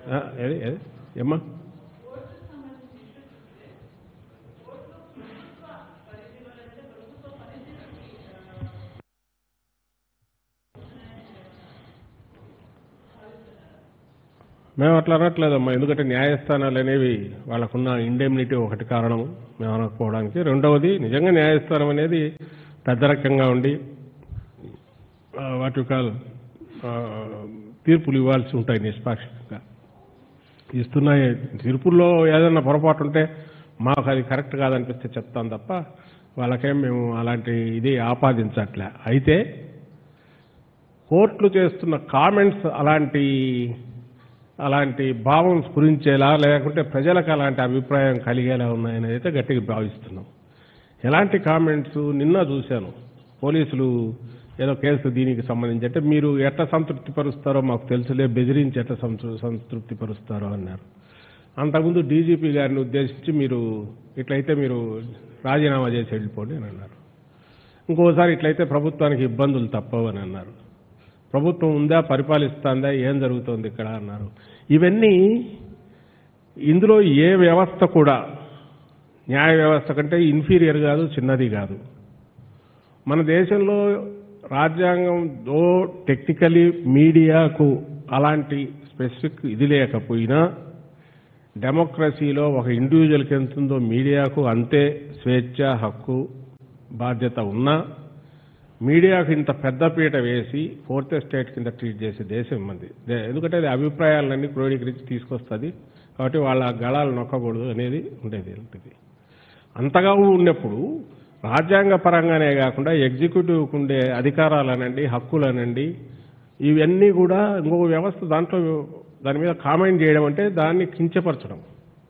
ఆ, ఏది ఏది ఏమ్మా మేము అట్లా అనట్లేదమ్మా ఎందుకంటే న్యాయస్థానాలు అనేవి వాళ్ళకున్న ఇండెమ్నిటీ ఒకటి కారణం మేము అనకపోవడానికి రెండవది నిజంగా న్యాయస్థానం అనేది పెద్దరకంగా ఉండి ఆ, వాటి కాల్ తీర్పులు ఇవ్వాల్సి ఉంటాయి నిష్పాక్షికంగా ఇస్తున్నాయి తీర్పుల్లో ఏదైనా పొరపాటు ఉంటే మాకు అది కరెక్ట్ కాదనిపిస్తే చెప్తాం తప్ప వాళ్ళకేం మేము అలాంటి ఇది ఆపాదించట్లే అయితే కోర్టులు చేస్తున్న కామెంట్స్ అలాంటి అలాంటి భావం స్ఫురించేలా లేకుంటే ప్రజలకు అలాంటి అభిప్రాయం కలిగేలా ఉన్నాయని అయితే గట్టిగా భావిస్తున్నాం ఎలాంటి కామెంట్స్ నిన్న చూశాను పోలీసులు ఏదో కేసు దీనికి సంబంధించి అంటే మీరు ఎట్లా సంతృప్తి పరుస్తారో మాకు తెలుసులే బెదిరించి ఎట్లా సంతృ- సంతృప్తి పరుస్తారో అన్నారు అంతకుముందు డీజీపీ గారిని ఉద్దేశించి మీరు ఇట్లయితే మీరు రాజీనామా చేసి వెళ్ళిపోండి అని అన్నారు ఇంకోసారి ఇట్లయితే ప్రభుత్వానికి ఇబ్బందులు తప్పవు అని అన్నారు ప్రభుత్వం ఉందా పరిపాలిస్తుందా ఏం జరుగుతోంది ఇక్కడ అన్నారు ఇవన్నీ ఇందులో ఏ వ్యవస్థ కూడా న్యాయ వ్యవస్థ కంటే ఇన్ఫీరియర్ కాదు చిన్నది కాదు మన దేశంలో రాజ్యాంగం దో టెక్నికలీ మీడియాకు అలాంటి స్పెసిఫిక్ ఇది లేకపోయినా డెమోక్రసీలో ఒక ఇండివిజువల్కి ఎంత ఉందో మీడియాకు అంతే స్వేచ్ఛ హక్కు బాధ్యత ఉన్నా మీడియాకు ఇంత పెద్దపీట వేసి ఫోర్త్ ఎస్టేట్ కింద ట్రీట్ చేసే దేశం మంది దే- ఎందుకంటే అది అభిప్రాయాలన్నీ క్రోడీకరించి తీసుకొస్తుంది కాబట్టి వాళ్ళ గళాలు నొక్కకూడదు అనేది ఉండేది ఉంటుంది అంతగా ఉన్నప్పుడు రాజ్యాంగ పరంగానే కాకుండా ఎగ్జిక్యూటివ్కి ఉండే అధికారాలనండి హక్కులనండి ఇవన్నీ కూడా ఇంకొక వ్యవస్థ దాంట్లో దాని మీద కామెంట్ చేయడం అంటే దాన్ని కించపరచడం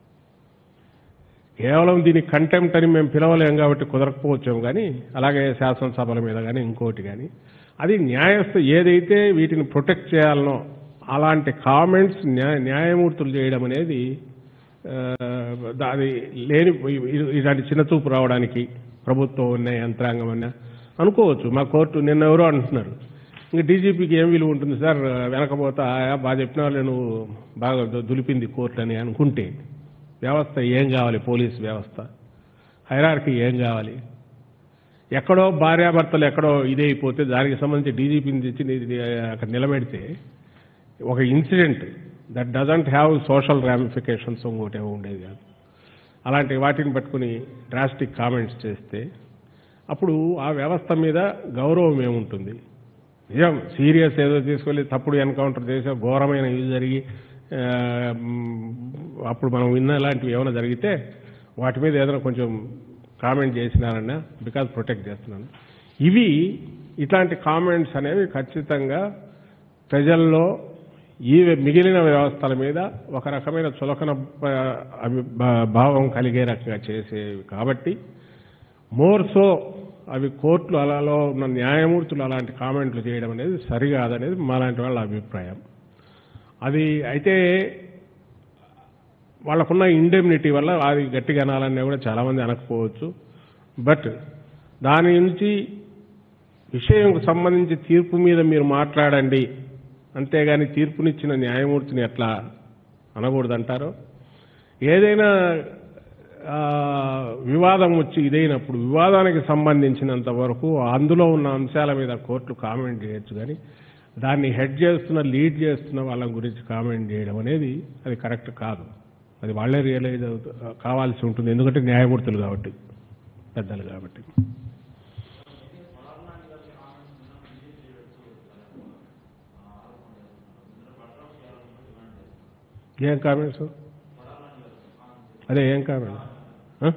కేవలం దీని కంటెంప్ట్ అని మేము పిలవలేం కాబట్టి కుదరకపోవచ్చాము కానీ అలాగే శాసనసభల మీద కానీ ఇంకోటి కానీ అది న్యాయస్థ ఏదైతే వీటిని ప్రొటెక్ట్ చేయాలనో అలాంటి కామెంట్స్ న్యాయ న్యాయమూర్తులు చేయడం అనేది ఆ, అది లేని ఇ- ఇలాంటి చిన్నచూపు రావడానికి ప్రభుత్వం ఉన్న యంత్రాంగం అన్న అనుకోవచ్చు మా కోర్టు నిన్న ఎవరో అంటున్నారు ఇంకా డీజీపీకి ఏం విలువ ఉంటుంది సార్ వెనకపోతా "ఆ, బాగా చెప్పిన వాళ్ళు నువ్వు బాగా దు- దులిపింది కోర్టు అని అనుకుంటే వ్యవస్థ ఏం కావాలి పోలీస్ వ్యవస్థ హైరార్కి ఏం కావాలి ఎక్కడో భార్యాభర్తలు ఎక్కడో ఇదే అయిపోతే దానికి సంబంధించి డీజీపీని తెచ్చి ని- అక్కడ నిలబెడితే ఒక incident that doesn't have social ramifications ఇంకోటి ఏమో ఉండేది కాదు అలాంటి వాటిని పట్టుకుని డ్రాస్టిక్ కామెంట్స్ చేస్తే అప్పుడు ఆ వ్యవస్థ మీద గౌరవం ఏముంటుంది నిజం సీరియస్ ఏదో తీసుకెళ్ళి తప్పుడు ఎన్కౌంటర్ చేసే ఘోరమైన ఇది జరిగి ఆ, మ్, అప్పుడు మనం విన్న ఇలాంటివి ఏమైనా జరిగితే వాటి మీద ఏదైనా కొంచెం కామెంట్ చేసినారన్నా బికాజ్ ప్రొటెక్ట్ చేస్తున్నాను ఇవి ఇట్లాంటి కామెంట్స్ అనేవి ఖచ్చితంగా ప్రజల్లో ఈ మిగిలిన వ్యవస్థల మీద ఒక రకమైన చులకన ఆ, అభి- భా- భావం కలిగే రకంగా చేసేవి కాబట్టి మోర్ సో అవి కోర్టులు అలలో ఉన్న న్యాయమూర్తులు అలాంటి కామెంట్లు చేయడం అనేది సరికాదనేది మాలాంటి వాళ్ళ అభిప్రాయం అది అయితే వాళ్ళకున్న ఇండెమ్నిటీ వల్ల అది గట్టిగా అనాలన్నా కూడా చాలామంది అనకపోవచ్చు బట్ దాని నుంచి విషయంకు సంబంధించి తీర్పు మీద మీరు మాట్లాడండి అంతేగాని తీర్పునిచ్చిన న్యాయమూర్తిని ఎట్లా అనకూడదంటారో ఏదైనా ఆ, వివాదం వచ్చి ఇదైనప్పుడు వివాదానికి సంబంధించినంత వరకు అందులో ఉన్న అంశాల మీద కోర్టు కామెంట్ చేయొచ్చు కానీ దాన్ని హెడ్ చేస్తున్న లీడ్ చేస్తున్న వాళ్ళ గురించి కామెంట్ చేయడం అనేది అది కరెక్ట్ కాదు అది వాళ్ళే రియలైజ్ అవుతు కావాల్సి ఉంటుంది ఎందుకంటే న్యాయమూర్తులు కాబట్టి పెద్దలు కాబట్టి ఏం కామెంట్స్ అదే ఏం కామెంట్ ఆ?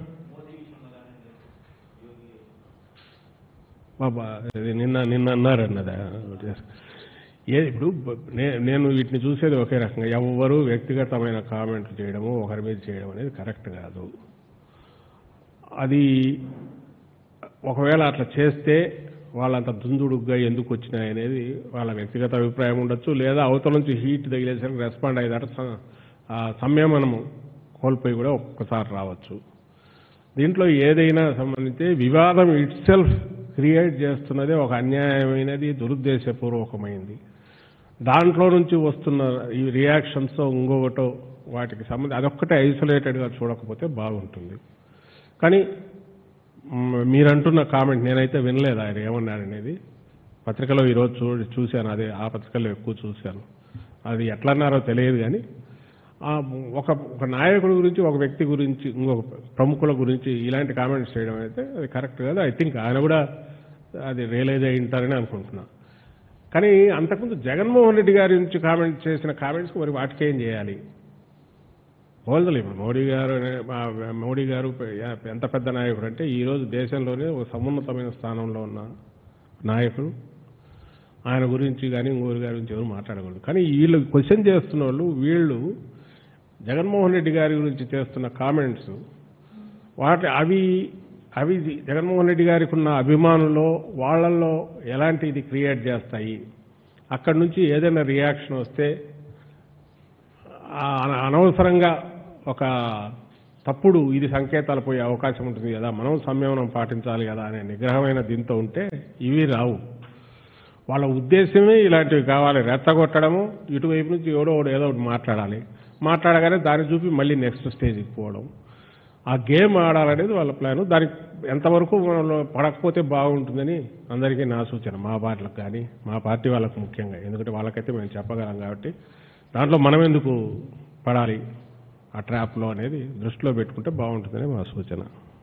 బాబా ఇది నిన్న నిన్న అన్నారు అన్నదా ఏ ఇప్పుడు బ- నే- నేను వీటిని చూసేది ఒకే రకంగా ఎవరు వ్యక్తిగతమైన కామెంట్లు చేయడము ఒకరి మీద చేయడం అనేది కరెక్ట్ కాదు అది ఒకవేళ అట్లా చేస్తే వాళ్ళంత దుందుడుగ్గా ఎందుకు వచ్చినాయనేది వాళ్ళ వ్యక్తిగత అభిప్రాయం ఉండొచ్చు లేదా అవతల నుంచి హీట్ తగిలేసరికి రెస్పాండ్ అయ్యేదాట స- ఆ సంయమనము కోల్పోయి కూడా ఒక్కసారి రావచ్చు దీంట్లో ఏదైనా సంబంధించి వివాదం ఇట్ సెల్ఫ్ క్రియేట్ చేస్తున్నదే ఒక అన్యాయమైనది దురుద్దేశపూర్వకమైంది దాంట్లో నుంచి వస్తున్న ఈ రియాక్షన్స్ ఇంకొకటో వాటికి సంబంధం అదొక్కటే ఐసోలేటెడ్గా చూడకపోతే బాగుంటుంది కానీ మ్, మీరంటున్న కామెంట్ నేనైతే వినలేదు ఆయన ఏమన్నారనేది పత్రికలో ఈరోజు చూ చూశాను అదే ఆ పత్రికలో ఎక్కువ చూశాను అది ఎట్లా అన్నారో తెలియదు కానీ ఆ ఒక ఒక నాయకుడి గురించి ఒక వ్యక్తి గురించి ఇంకొక ప్రముఖుల గురించి ఇలాంటి కామెంట్స్ చేయడం అయితే అది కరెక్ట్ కాదు ఐ థింక్ ఆయన కూడా అది రియలైజ్ అయి ఉంటారని అనుకుంటున్నా కానీ అంతకుముందు జగన్మోహన్ రెడ్డి గారి నుంచి కామెంట్ చేసిన కామెంట్స్ మరి వాటికి ఏం చేయాలి పోల్దలు ఇప్పుడు మోడీ గారు అనే- మా మోడీ గారు ఎంత పెద్ద నాయకుడు అంటే ఈరోజు దేశంలోనే ఒక సమున్నతమైన స్థానంలో ఉన్న నాయకుడు ఆయన గురించి కానీ ఇంకోరి గారి గురించి ఎవరు మాట్లాడకూడదు కానీ వీళ్ళు క్వశ్చన్ చేస్తున్న వాళ్ళు వీళ్ళు జగన్మోహన్ రెడ్డి గారి గురించి చేస్తున్న కామెంట్స్ వాటి అవి అవి జగన్మోహన్ రెడ్డి గారికి ఉన్న అభిమానుల్లో వాళ్ళల్లో ఎలాంటి ఇది క్రియేట్ చేస్తాయి అక్కడి నుంచి ఏదైనా రియాక్షన్ వస్తే ఆ అన- అనవసరంగా ఒక తప్పుడు ఇది సంకేతాలు పోయే అవకాశం ఉంటుంది కదా మనం సంయమనం పాటించాలి కదా అనే నిగ్రహమైన దీంతో ఉంటే ఇవి రావు వాళ్ళ ఉద్దేశమే ఇలాంటివి కావాలి రెచ్చగొట్టడము ఇటువైపు నుంచి ఎవడో ఒకడు ఏదో ఒకటి మాట్లాడాలి మాట్లాడగానే దాన్ని చూపి మళ్ళీ నెక్స్ట్ స్టేజ్కి పోవడం ఆ గేమ్ ఆడాలనేది వాళ్ళ ప్లాన్ దానికి ఎంతవరకు మనలో పడకపోతే బాగుంటుందని అందరికీ నా సూచన మా పార్టీలకు కానీ మా పార్టీ వాళ్ళకు ముఖ్యంగా ఎందుకంటే వాళ్ళకైతే మేము చెప్పగలం కాబట్టి దాంట్లో మనం ఎందుకు పడాలి ఆ ట్రాప్లో అనేది దృష్టిలో పెట్టుకుంటే బాగుంటుందని మా సూచన